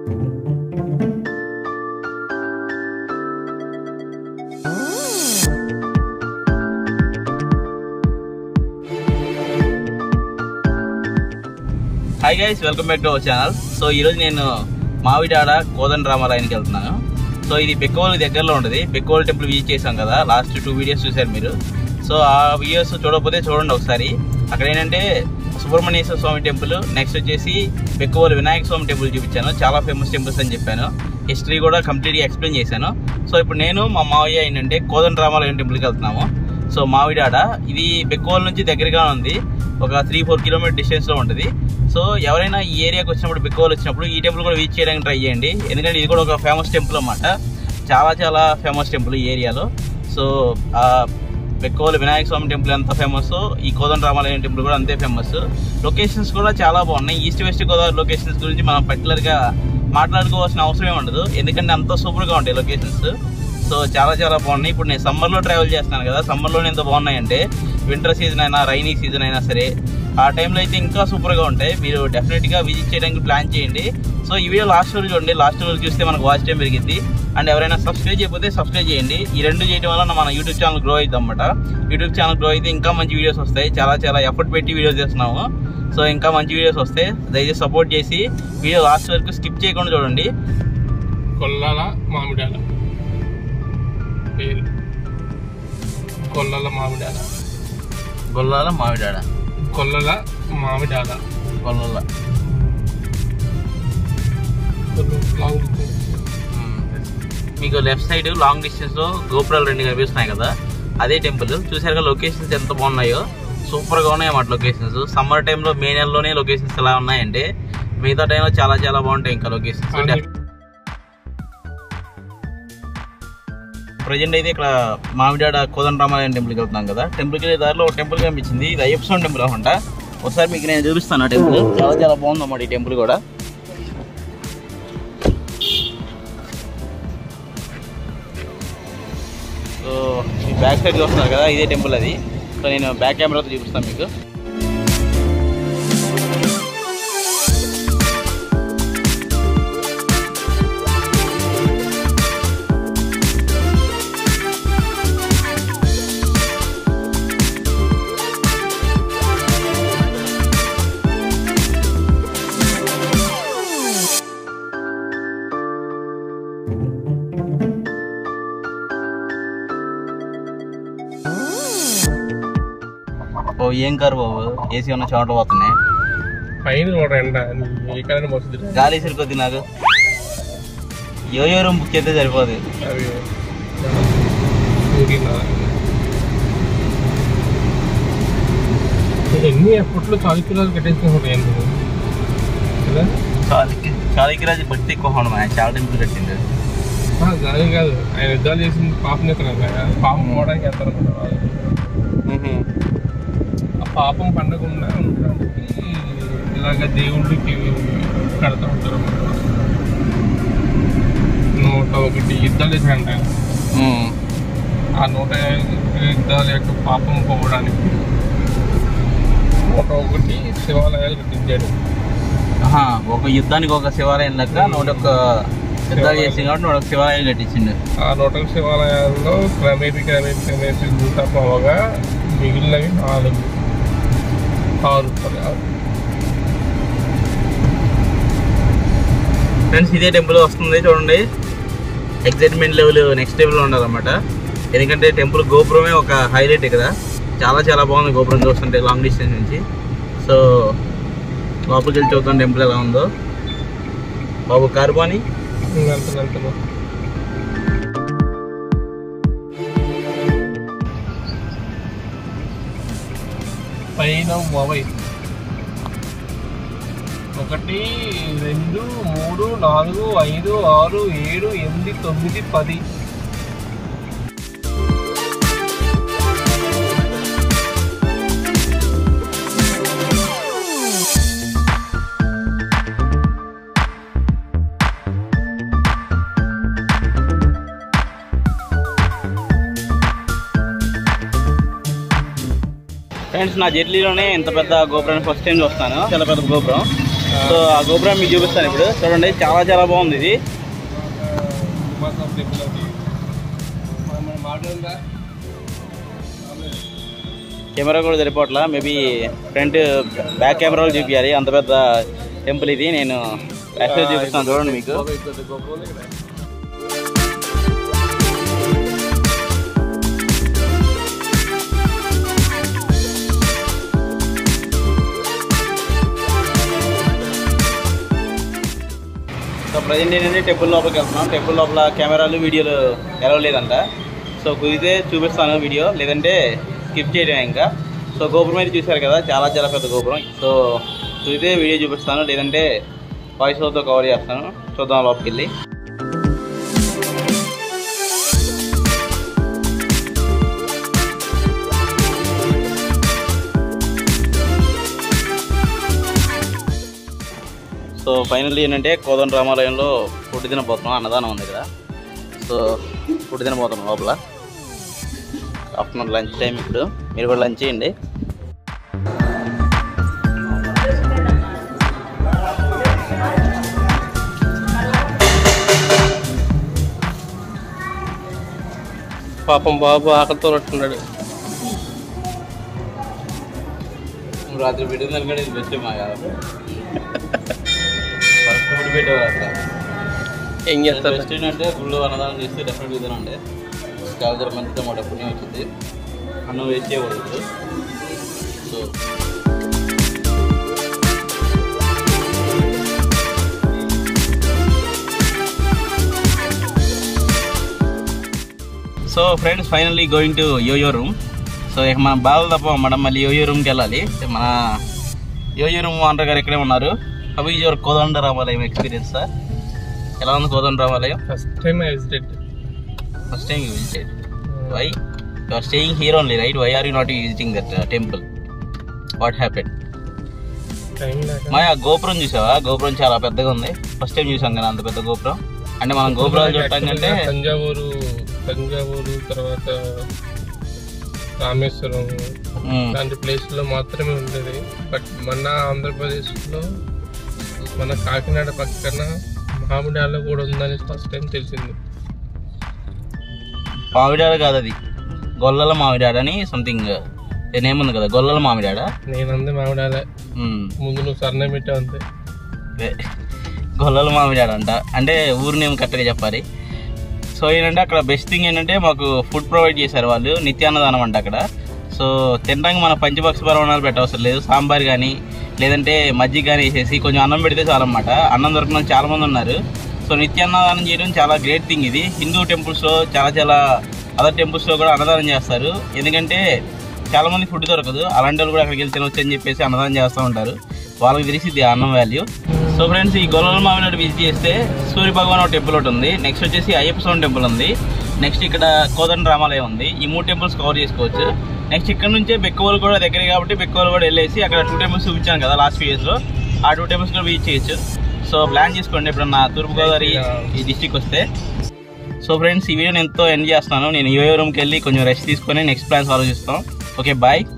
Hi guys welcome back to our channel so ఈరోజు నేను మావిడాడ కోదండ రామాలయానికి వెళ్తున్నాను సో ఇది బెక్కవోలు దగ్గరలో ఉంటుంది బెక్కవోలు టెంపుల్ విజిట్ చేశాం కదా లాస్ట్ టూ వీడియోస్ చూశారు మీరు సో ఆ వీడియోస్ చూడకపోతే చూడండి ఒకసారి అక్కడ ఏంటంటే సుబ్రహ్మణ్యేశ్వర స్వామి టెంపుల్ నెక్స్ట్ వచ్చేసి బెక్కవోలు వినాయక స్వామి టెంపుల్ చూపించాను చాలా ఫేమస్ టెంపుల్స్ అని చెప్పాను హిస్టరీ కూడా కంప్లీట్గా ఎక్స్ప్లెయిన్ చేశాను సో ఇప్పుడు నేను మా మావయ్య ఏంటంటే కోదండ రామాలయం టెంపుల్కి వెళ్తున్నాము సో మావిడాడ ఇది బెక్కవోలు నుంచి దగ్గరగా ఉంది ఒక త్రీ ఫోర్ కిలోమీటర్ డిస్టెన్స్లో ఉంటుంది సో ఎవరైనా ఈ ఏరియాకి వచ్చినప్పుడు బిక్కవల్ వచ్చినప్పుడు ఈ టెంపుల్ కూడా విజిట్ చేయడానికి ట్రై చేయండి ఎందుకంటే ఇది కూడా ఒక ఫేమస్ టెంపుల్ అన్నమాట చాలా చాలా ఫేమస్ టెంపుల్ ఈ ఏరియాలో సో ఆ బెక్కవల్ వినాయక స్వామి టెంపుల్ ఎంత ఫేమస్ ఈ కోదండ రామాలయం టెంపుల్ కూడా అంతే ఫేమస్ లొకేషన్స్ కూడా చాలా బాగున్నాయి ఈస్ట్ వెస్ట్ గోదావరి లొకేషన్స్ గురించి మనం పర్టికులర్గా మాట్లాడుకోవాల్సిన అవసరం ఏమి ఉండదు ఎందుకంటే అంత సూపర్గా ఉంటాయి లొకేషన్స్ సో చాలా చాలా బాగున్నాయి ఇప్పుడు నేను సమ్మర్లో ట్రావెల్ చేస్తున్నాను కదా సమ్మర్లోనే ఎంత బాగున్నాయంటే వింటర్ సీజన్ అయినా రైనీ సీజన్ అయినా సరే ఆ టైంలో అయితే ఇంకా సూపర్గా ఉంటాయి మీరు డెఫినెట్గా విజిట్ చేయడానికి ప్లాన్ చేయండి సో ఈ వీడియో లాస్ట్ వరకు చూడండి లాస్ట్ వరకు చూస్తే మనకు వాచ్ టైం పెరిగింది అండ్ ఎవరైనా సబ్స్క్రైబ్ చేయకపోతే సబ్స్క్రైబ్ చేయండి ఈ రెండు చేయడం వల్ల మన యూట్యూబ్ ఛానల్ గ్రో అవుతుంది అనమాట యూట్యూబ్ ఛానల్ గ్రో అయితే ఇంకా మంచి వీడియోస్ వస్తాయి చాలా చాలా ఎఫర్ట్ పెట్టి వీడియోస్ చేస్తున్నాము సో ఇంకా మంచి వీడియోస్ వస్తాయి దయచేసి సపోర్ట్ చేసి వీడియో లాస్ట్ వరకు స్కిప్ చేయకుండా చూడండి కొల్లాల మామిడాల పేరు కొల్లల మామిడాల గొల్లాల మావిడాడ కొల్లల మామిడాల గొల్లల కొల్లు లాంగ్ డిస్టెన్స్. మీకు లెఫ్ట్ సైడ్ లాంగ్ డిస్టెన్స్ లో గోపురాలు రెండు కనిపిస్తున్నాయి కదా అదే టెంపుల్ చూసారుగా లొకేషన్స్ ఎంత బాగున్నాయో సూపర్ గా ఉన్నాయి అన్నమాట లొకేషన్స్ సమ్మర్ టైంలో మే నెలలోనే లొకేషన్స్ ఎలా ఉన్నాయంటే మిగతా టైంలో చాలా చాలా బాగుంటాయి ఇంకా లొకేషన్స్ అన్ని- ప్రజెంట్ అయితే ఇక్కడ మామిడాడ కోదండ రామాలయం టెంపుల్కి వెళ్తున్నాం కదా టెంపుల్కి వెళ్ళే దారిలో ఒక టెంపుల్ కనిపించింది ఇది అయ్యప్ప స్వామి టెంపుల్ అనమాట ఒకసారి మీకు నేను చూపిస్తాను ఆ టెంపుల్ చాలా చాలా బాగుంది అన్నమాట ఈ టెంపుల్ కూడా సో ఈ బ్యాక్ సైడ్ చూస్తున్నారు కదా ఇదే టెంపుల్ అది సో నేను బ్యాక్ కెమెరాతో చూపిస్తాను మీకు ఓ ఏం కారు బాబు ఏసీ ఉన్న చోట పోతున్నాయి పైన కూడా ఎండ ఏ కలర్ వస్తుంది గాలి సరిపోద్ది నాకు ఏ రూమ్ బుక్ చేస్తే సరిపోదు అవి ఊరిన. ఎన్ని ఎప్పట్లో చాలు కిలోలు కట్టేసుకుంటాయి ఎందుకు కదా చాలికి చాలికి రాజు భక్తి ఎక్కువ ఉండదు ఆయన చాలా టెంపుల్ కట్టింది ఆ, దాని కాదు ఆయన యుద్ధాలు చేసింది పాపం ఎత్తున్నారు కదా పాపం పోవడానికి వెళ్తారు అనుకుంటా వాళ్ళు. ఆ పాపం పండకుండా ఉండడానికి ఇలాగ దేవుళ్ళకి కడతా ఉంటారు నూట ఒకటి యుద్ధాలు చేశారంట ఆయన. ఆ నూట యుద్ధాల యొక్క పాపం పోవడానికి నూట ఒకటి శివాలయాలు కట్టించాడు ఆహా, ఒక యుద్ధానికి ఒక శివాలయం లెక్క నూట ఒక్క యుద్ధాలు చేసి కాబట్టి నూట ఒక శివాలయం కట్టించిండు ఆ నూట ఒక శివాలయాల్లో క్రమేపీ క్రమేపీ క్రమేపీ నూట పోగా మిగిలినవి నాలుగు ఆరు సారీ ఆరు ఫ్రెండ్స్ ఇదే టెంపుల్ వస్తుంది చూడండి ఎగ్జైట్మెంట్ లెవెల్ నెక్స్ట్ లెవెల్ ఉండాలన్నమాట ఎందుకంటే టెంపుల్ గోపురమే ఒక హైలైట్ ఇక్కడ చాలా చాలా బాగుంది గోపురం చూస్తుంటే లాంగ్ డిస్టెన్స్ నుంచి సో లోపలికి వెళ్ళి చూద్దాం టెంపుల్ ఎలా ఉందో బాబు కార్బాని అంత అంత పైన మొబై ఒకటి రెండు మూడు నాలుగు ఐదు ఆరు ఏడు ఎనిమిది తొమ్మిది పది ఫ్రెండ్స్ నా జర్నీలోనే ఇంత పెద్ద గోపురాన్ని ఫస్ట్ టైం చూస్తాను చాలా పెద్ద గోపురం సో ఆ గోపురం మీకు చూపిస్తాను ఇప్పుడు చూడండి చాలా చాలా బాగుంది ఇది మాత్రం టెంపుల్ అది మన మాట్లాడుందా కెమెరా కూడా సరిపోవట్లా మేబీ ఫ్రంట్ బ్యాక్ కెమెరాలు చూపించాలి అంత పెద్ద టెంపుల్ ఇది నేను యాక్చువల్ చూపిస్తాను చూడండి మీకు గొప్ప ఉంది ఇక్కడ సో ప్రజెంట్ ఏంటంటే టెంపుల్ లోపలికి వెళ్తున్నాం టెంపుల్ లోపల కెమెరాలు వీడియోలు ఎలా లేదంట సో కుదిరితే చూపిస్తాను వీడియో లేదంటే స్కిప్ చేయడం ఇంకా సో గోపురం అయితే చూశారు కదా చాలా చాలా పెద్ద గోపురం సో కుదిరితే వీడియో చూపిస్తాను లేదంటే వాయిస్ ఓవర్తో కవర్ చేస్తాను చూద్దాం లోపలికి వెళ్ళి సో ఫైనల్లీ ఏంటంటే కోదండ రామాలయంలో ఫుడ్ తినబోతున్నాం అన్నదానం ఉంది ఇక్కడ సో ఫుడ్ తినబోతున్నాం లోపల ఆఫ్టర్నూన్ లంచ్ టైం ఇప్పుడు మీరు కూడా లంచ్ చేయండి పాపం బాబు ఆకలితో ఉన్నట్టున్నాడు రాత్రి పెట్టిన దానికంటే ఇది బెస్ట్ మా కాదు ఫస్ట్ ఫుడ్ పెట్టేవారు అక్కడ ఏం చేస్తారు బెస్ట్ ఏంటంటే గుళ్ళు అన్నదానం చేస్తే డెఫినెట్ తినండి చాలా చాలా మంచిది మాట పుణ్యం వచ్చింది అన్నం వేస్ట్ చేయకూడదు so so friends finally going to యోయో రూమ్ సో ఇక మన బాధలు తప్ప మనం మళ్ళీ యోయో రూమ్కి వెళ్ళాలి మన యోయో రూమ్ ఓనర్ గారు ఇక్కడే ఉన్నారు అవి యువర్ కోదండ రామాలయం ఎక్స్పీరియన్స్ సార్ ఎలా ఉంది Kodanda Ramalayam first time I visited first time you visited why you are staying here only right why are you not visiting that temple what happen time లేక మా ఆ గోపురం చూసావా గోపురం చాలా పెద్దగా ఉంది ఫస్ట్ టైం చూసాం కదా అంత పెద్ద గోపురం అంటే మనం గోపురాలు చూడటం కంటే తంజావూరు తంజావూరు తర్వాత రామేశ్వరం మ్మ్. లాంటి ప్లేస్ లో మాత్రమే ఉండేది బట్ మన ఆంధ్రప్రదేశ్ లో మన కాకినాడ పక్కన మామిడాలో కూడా ఉందని ఫస్ట్ టైం తెలిసింది మామిడాడ కాదు అది గొల్లల మామిడాడ అని సంథింగ్ నేమ్ ఉంది కదా గొల్లల మామిడాడ నేను అంది మామిడాలే మ్మ్. ముందు నువ్వు సర్నే పెట్టావు అంతే అదే. గొల్లల మామిడాడ అంట అంటే ఊరు నేమ్ కరెక్ట్గా చెప్పాలి సో ఏంటంటే అక్కడ బెస్ట్ థింగ్ ఏంటంటే మాకు ఫుడ్ ప్రొవైడ్ చేశారు వాళ్ళు నిత్యాన్నదానం అంట అక్కడ సో తినడానికి మన పంచభక్ష పరమాణాలు పెట్టవసరం లేదు సాంబార్ కానీ లేదంటే మజ్జిగ కానీ వేసేసి కొంచెం అన్నం పెడితే చాలన్నమాట అన్నం దొరకడం చాలా మంది ఉన్నారు సో నిత్యాన్నదానం చేయడం చాలా గ్రేట్ థింగ్ ఇది హిందూ టెంపుల్స్లో చాలా చాలా అదర్ టెంపుల్స్లో కూడా అన్నదానం చేస్తారు ఎందుకంటే చాలా మంది ఫుడ్ దొరకదు అలాంటి వాళ్ళు కూడా అక్కడికి వెళ్తే తినొచ్చు అని చెప్పేసి అన్నదానం చేస్తూ ఉంటారు వాళ్ళకి తెలిసింది ఆ అన్నం వాల్యూ సో ఫ్రెండ్స్ ఈ గొల్లల మామినాడు విజిట్ చేస్తే సూర్య భగవాన్ ఒక టెంపుల్ ఒకటి ఉంది నెక్స్ట్ వచ్చేసి అయ్యప్ప స్వామి టెంపుల్ ఉంది నెక్స్ట్ ఇక్కడ కోదండ రామాలయం ఉంది ఈ మూడు టెంపుల్స్ కవర్ చేసుకోవచ్చు నెక్స్ట్ ఇక్కడ నుంచే బెక్కవోలు కూడా దగ్గరే కాబట్టి బెక్కవోలు కూడా వెళ్ళేసి అక్కడ టూ టెంపుల్స్ చూపించాను కదా లాస్ట్ ఫియర్స్ లో ఆ టూ టెంపుల్స్ కూడా విజిట్ చేయొచ్చు సో ప్లాన్ చేసుకోండి ఇప్పుడు నా తూర్పుగోదావరి ఈ డిస్టిక్ వస్తే సో ఫ్రెండ్స్ ఈ వీడియోని ఎంతో ఎంజాయ్ చేస్తున్నాను నేను యోయో రూమ్కి వెళ్ళి కొంచెం రెస్ట్ తీసుకొని నెక్స్ట్ ప్లాన్స్ ఆలోచిస్తాం ఓకే బాయ్